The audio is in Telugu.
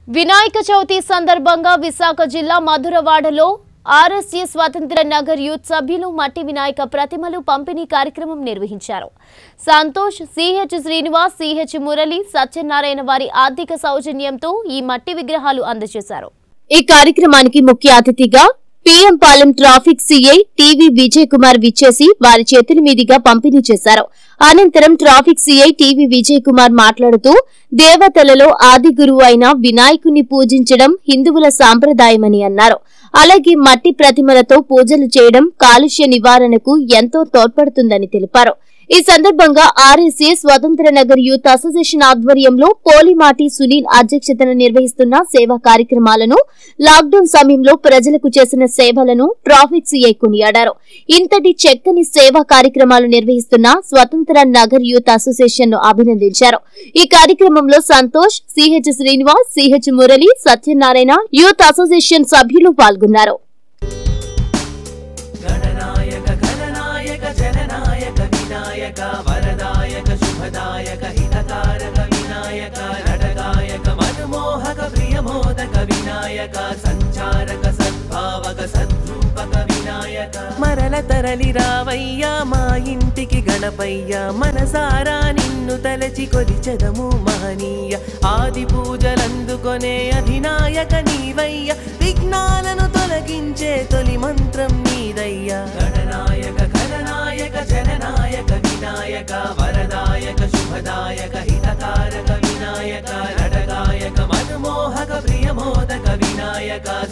వినాయక చవితి సందర్భంగా విశాఖ జిల్లా మధురవాడలో ఆర్ఎస్ఏ స్వాతంత్ర నగర్ యూత్ సభ్యులు మట్టి వినాయక ప్రతిమలు పంపిణీ కార్యక్రమం నిర్వహించారు సంతోష్ సిహెచ్ శ్రీనివాస్ సిహెచ్ మురళి సత్యనారాయణ వారి ఆర్థిక సౌజన్యంతో ఈ మట్టి విగ్రహాలు అందజేశారు ఈ కార్యక్రమానికి ముఖ్య అతిథిగా PM Palem traffic CI TV Vijay Kumar విచ్చేసి వారి చేతుల మీదుగా పంపిణీ చేశారు అనంతరం traffic CI TV Vijay Kumar మాట్లాడుతూ దేవతలలో ఆది గురువు అయిన వినాయకుని పూజించడం హిందువుల సాంప్రదాయమని అన్నారు అలాగే మట్టి ప్రతిమలతో పూజలు చేయడం కాలుష్య నివారణకు ఎంతో తోడ్పడుతుందని తెలిపారు ఈ సందర్భంగా ఆర్ఎస్ఏ స్వతంత్ర నగర్ యూత్ అసోసియేషన్ ఆధ్వర్యంలో పోలిమాటి సునీల్ అధ్యక్షతన నిర్వహిస్తున్న సేవా కార్యక్రమాలను లాక్డౌన్ సమయంలో ప్రజలకు చేసిన సేవలను ట్రాఫిక్ సీఐ కొనియాడారు ఇంతటి చక్కని సేవా కార్యక్రమాలు నిర్వహిస్తున్న స్వతంత్ర నగర్ యూత్ అసోసియేషన్ ను అభినందించారు ఈ కార్యక్రమంలో Santosh CH Srinivas CH Murali Satyanarayana youth association సభ్యులు పాల్గొన్నారు గణనాయక గణనాయక జననాయక వినాయక వరదాయక శుభదాయక హితకారక వినాయక నటగాయక మనుమోహక ప్రియమోదక వినాయక సంచారక సద్భావక సద్రూపక వినాయక మరల తరలి రావయ్యా మా ఇంటికి గణపయ్య మనసారా నిన్ను తలచి కొలిచెదము మహనీయ ఆది పూజలందుకొనే అధినాయక నీవయ్య విఘ్నాలను తొలగించే తొలి మంత్రం నీదయ్యా గణనాయక గణనాయక జననాయక వినాయక వరదాయక శుభదాయక హితకారక వినాయక నటగాయక మనుమోహక ప్రియమోదక వినాయక